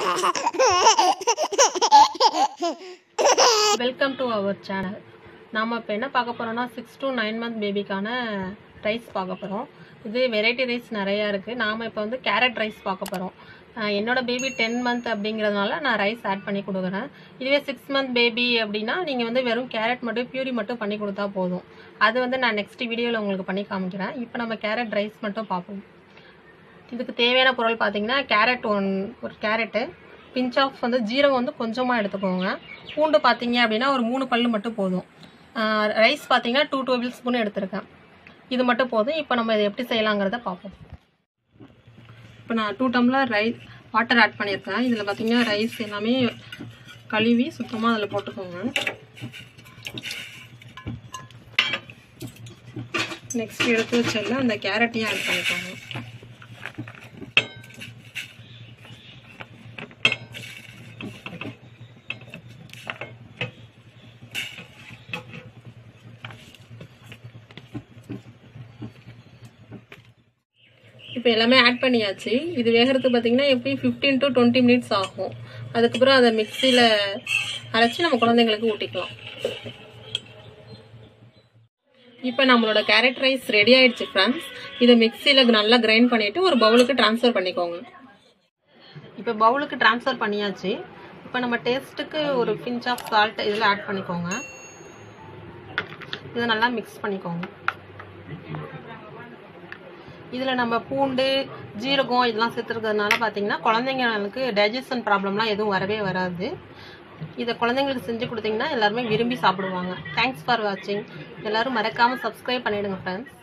welcome to our channel நாம் இப்போ என்ன பார்க்க போகிறோம்னா சிக்ஸ் to நைன் மந்த் பேபிக்கான ரைஸ் பார்க்க போகிறோம் இது வெரைட்டி ரைஸ் நிறையா இருக்குது நாம் இப்போ வந்து கேரட் ரைஸ் பார்க்க போகிறோம் என்னோட பேபி டென் மந்த் அப்படிங்கிறதுனால நான் ரைஸ் ஆட் பண்ணி கொடுக்குறேன் இதுவே சிக்ஸ் மந்த் பேபி அப்படின்னா நீங்கள் வந்து வெறும் கேரட் மட்டும் பியூரி மட்டும் பண்ணி கொடுத்தா போதும் அது வந்து நான் நெக்ஸ்ட் வீடியோவில் உங்களுக்கு பண்ணி காமிக்கிறேன் இப்போ நம்ம கேரட் ரைஸ் மட்டும் பார்ப்போம் இதுக்கு தேவையான பொருள் பார்த்தீங்கன்னா கேரட் ஒன் ஒரு கேரட்டு பிஞ்ச் ஆஃப் வந்து ஜீரகம் வந்து கொஞ்சமாக எடுத்துக்கோங்க பூண்டு பார்த்தீங்க அப்படின்னா ஒரு மூணு பல்லு மட்டும் போதும் ரைஸ் பார்த்தீங்கன்னா டூ டேபிள் ஸ்பூன் எடுத்திருக்கேன் இது மட்டும் போதும் இப்போ நம்ம இதை எப்படி செய்யலாங்கிறத பார்ப்போம் இப்போ நான் two tumbler rice water add பண்ணியிருக்கேன் இதில் பார்த்தீங்கன்னா ரைஸ் எல்லாமே கழுவி சுத்தமாக அதில் போட்டுக்கோங்க நெக்ஸ்ட் எடுத்து வச்சல அந்த கேரட்டையும் ஆட் பண்ணிக்கோங்க இப்போ எல்லாமே ஆட் பண்ணியாச்சு இது வேகிறதுக்கு பார்த்தீங்கன்னா எப்படி ஃபிஃப்டீன் டு டுவெண்ட்டி மினிட்ஸ் ஆகும் அதுக்கப்புறம் அதை மிக்சியில் அரைச்சி நம்ம குழந்தைங்களுக்கு ஊட்டிக்கலாம் இப்போ நம்மளோட கேரட் ரைஸ் ரெடி ஆயிடுச்சு ஃப்ரெண்ட்ஸ் இதை மிக்சியில் நல்லா கிரைண்ட் பண்ணிவிட்டு ஒரு பவுலுக்கு ட்ரான்ஸ்ஃபர் பண்ணிக்கோங்க இப்போ பவுலுக்கு ட்ரான்ஸ்ஃபர் பண்ணியாச்சு இப்போ நம்ம டேஸ்ட்டுக்கு ஒரு பிஞ்ச் ஆஃப் சால்ட் இதில் ஆட் பண்ணிக்கோங்க இதை நல்லா மிக்ஸ் பண்ணிக்கோங்க இதில் நம்ம பூண்டு ஜீரகம் இதெல்லாம் சேர்த்துருக்கிறதுனால பார்த்தீங்கன்னா குழந்தைங்களுக்கு டைஜஷன் ப்ராப்ளம்லாம் எதுவும் வரவே வராது இதை குழந்தைங்களுக்கு செஞ்சு கொடுத்தீங்கன்னா எல்லாருமே விரும்பி சாப்பிடுவாங்க தேங்க்ஸ் ஃபார் வாட்சிங் எல்லோரும் மறக்காமல் சப்ஸ்கிரைப் பண்ணிவிடுங்க ஃப்ரெண்ட்ஸ்